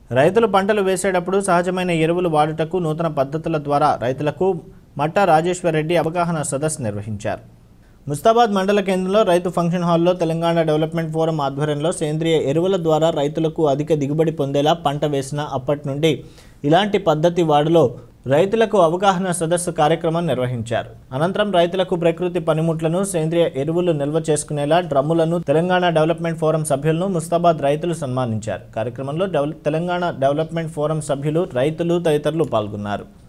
రైతులు పంటలు వేసేటప్పుడు సహజమైన ఎరువులు వాడుటకు నూతన పద్ధతుల ద్వారా రైతులకు మట్టా రాజేశ్వర్ రెడ్డి అవగాహన సదస్సు నిర్వహించారు ముస్తాబాద్ మండల కేంద్రంలో రైతు ఫంక్షన్ హాల్లో తెలంగాణ డెవలప్మెంట్ ఫోరం ఆధ్వర్యంలో సేంద్రియ ఎరువుల ద్వారా రైతులకు అధిక దిగుబడి పొందేలా పంట వేసిన అప్పటి నుండి ఇలాంటి పద్ధతి వాడులో రైతులకు అవగాహన సదస్సు కార్యక్రమం నిర్వహించారు అనంతరం రైతులకు ప్రకృతి పనిముట్లను సేంద్రియ ఎరువులు నిల్వ చేసుకునేలా డ్రమ్ములను తెలంగాణ డెవలప్మెంట్ ఫోరం సభ్యులను ముస్తాబాద్ రైతులు సన్మానించారు కార్యక్రమంలో డెవల- తెలంగాణ డెవలప్మెంట్ ఫోరం సభ్యులు రైతులు తదితరులు పాల్గొన్నారు